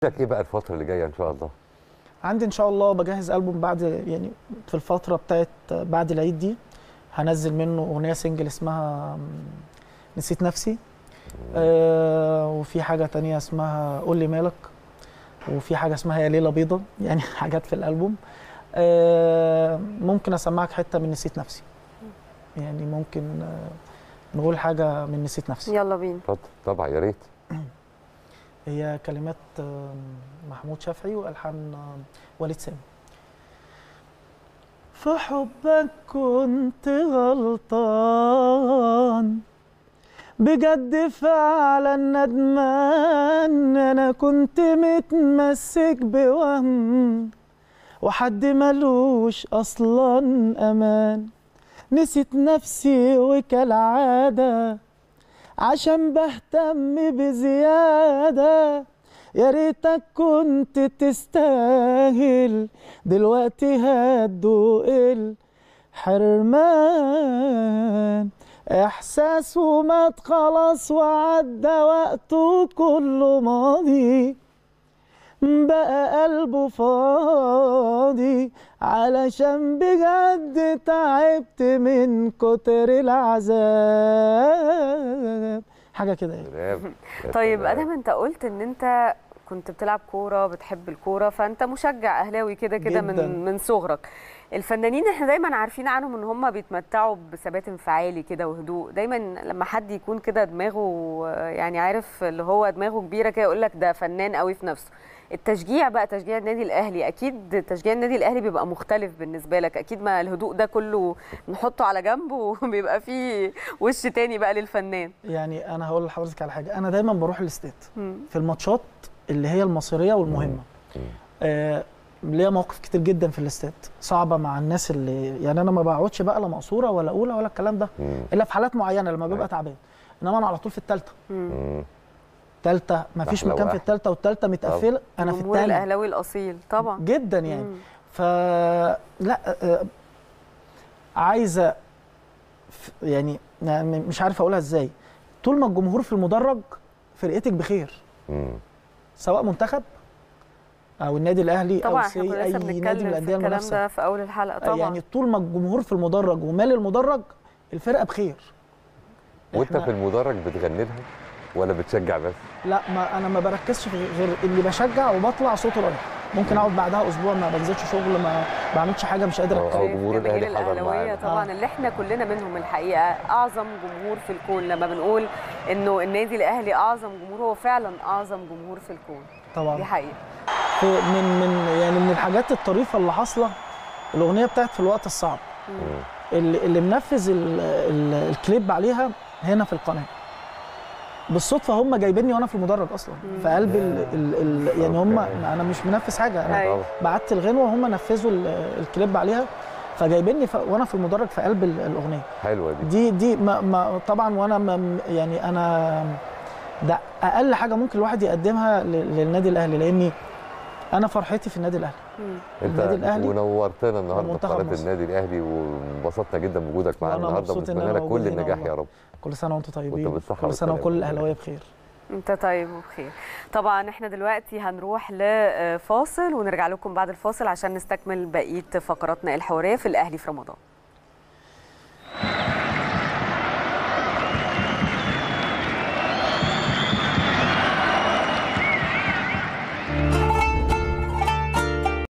لك ايه بقى الفتره اللي جايه ان شاء الله عندي ان شاء الله بجهز البوم بعد يعني في الفتره بتاعت بعد العيد دي هنزل منه اغنيه سنجل اسمها نسيت نفسي آه وفي حاجه تانية اسمها قول لي مالك وفي حاجه اسمها يا ليله بيضه يعني حاجات في الالبوم آه ممكن اسمعك حته من نسيت نفسي يعني ممكن آه نقول حاجه من نسيت نفسي يلا بينا اتفضل طبعا يا ريت هي كلمات آه، محمود شافعي والحان آه، وليد سامي في حبك كنت غلطان بجد فعلا ندمان انا كنت متمسك بوهم وحد ملوش اصلا امان نسيت نفسي وكالعاده عشان بهتم بزيادة يا ريتك كنت تستاهل دلوقتي هتدوق الحرمان احساس ومات خلاص وعدى وقته كله ماضي بقى قلبه فاضي علشان بجد تعبت من كتر العذاب حاجه كده يعني سلام يا طيب سلام. ادم انت قلت ان انت كنت بتلعب كوره بتحب الكوره فانت مشجع اهلاوي كده كده جداً. من من صغرك الفنانين احنا دايما عارفين عنهم ان هم بيتمتعوا بثبات انفعالي كده وهدوء دايما لما حد يكون كده دماغه آه، يعني عارف اللي هو دماغه كبيره كده يقول لك ده فنان قوي في نفسه التشجيع بقى تشجيع النادي الاهلي اكيد تشجيع النادي الاهلي بيبقى مختلف بالنسبه لك اكيد ما الهدوء ده كله نحطه على جنب وبيبقى فيه وش تاني بقى للفنان يعني انا هقول لحضرتك على حاجه انا دايما بروح الاستاد مم. في الماتشات اللي هي المصيريه والمهمه آه ليا مواقف كتير جدا في الاستاد صعبه مع الناس اللي يعني انا ما بقعدش بقى لا مقصوره ولا اولى ولا الكلام ده مم. الا في حالات معينه لما ببقى أيوة. تعبان انما انا على طول في الثالثه مم. ثالثه ما فيش أحلى مكان في واحد. الثالثه والثالثه متقفله انا في جمهور الثانيه الاهلاوي الاصيل طبعا جدا يعني مم. ف لا آه، عايزه ف- يعني يعني مش عارف اقولها ازاي طول ما الجمهور في المدرج فرقتك بخير مم. سواء منتخب او النادي الاهلي طبعا او احنا سي كنا اي لسه نادي من بنتكلم في الانديه الكلام المنافسه ده في اول الحلقه طبعا يعني طول ما الجمهور في المدرج ومال المدرج الفرقه بخير وانت إحنا- في المدرج بتغني لها ولا بتشجع بس لا ما انا ما بركزش في غير اللي بشجع وبطلع صوته رايح ممكن اقعد بعدها اسبوع ما بنزلش شغل ما بعملش حاجه مش قادر آه. أتكلم. أو جمهور جماهير الأهلي حضر الاهلاويه معانا. طبعا آه. اللي احنا كلنا منهم الحقيقه اعظم جمهور في الكون لما بنقول انه النادي الاهلي اعظم جمهور هو فعلا اعظم جمهور في الكون دي طبعا حقيقه في من من يعني من الحاجات الطريفه اللي حاصله الاغنيه بتاعت في الوقت الصعب مم. اللي, اللي منفذ ال ال الكليب عليها هنا في القناه بالصدفه هم جايبيني وانا في المدرج اصلا في قلب ال ال ال يعني هم أوكي. انا مش منفذ حاجه انا أيوة. طبعا. بعت الغنوه وهم نفذوا ال- الكليب عليها فجايبيني ف- وانا في المدرج في قلب ال- الاغنيه حلوه دي دي دي ما ما طبعا وانا ما يعني انا ده اقل حاجه ممكن الواحد يقدمها ل- للنادي الاهلي لاني انا فرحتي في النادي الاهلي مم. انت النادي الأهلي ونورتنا النهارده في ومنتخب قناه مصر. النادي الاهلي وانبسطنا جدا بوجودك معانا وأنا النهارده مبسوط إن ونتمنى أنا لك كل موجود هنا النجاح والله. يا رب كل سنه وانتم طيبين بالصحة كل سنه والسلامة. وكل الاهلاويه بخير انت طيب وبخير طبعا احنا دلوقتي هنروح لفاصل ونرجع لكم بعد الفاصل عشان نستكمل بقيه فقراتنا الحواريه في الاهلي في رمضان